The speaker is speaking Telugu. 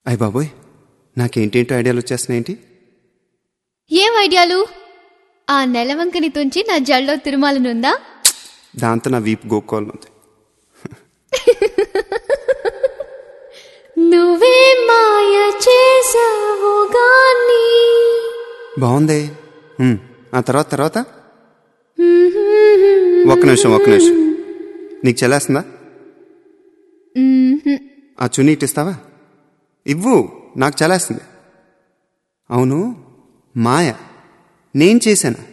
అయ్య బాబోయ్ నాకేంటేంటో ఐడియాలు వచ్చేస్తున్నాయేంటి ఏం ఐడియాలు ఆ నెలవంకని తుంచి నా జల్లో తిరుమాలనుందా దాంతో నా వీపు గోక్కోవాలనుంది నువ్వే మాయ చేసావు గాని బాగుంది ఉమ్, ఆ తర్వాత తర్వాత ఒక్క నిమిషం ఒక్క నిమిషం నీకు చెల్లేస్తుందా ఆ చున్నీ ఇటు ఇస్తావా ఇవ్వు నాకు చలేస్తుంది అవును మాయ నేను చేశాను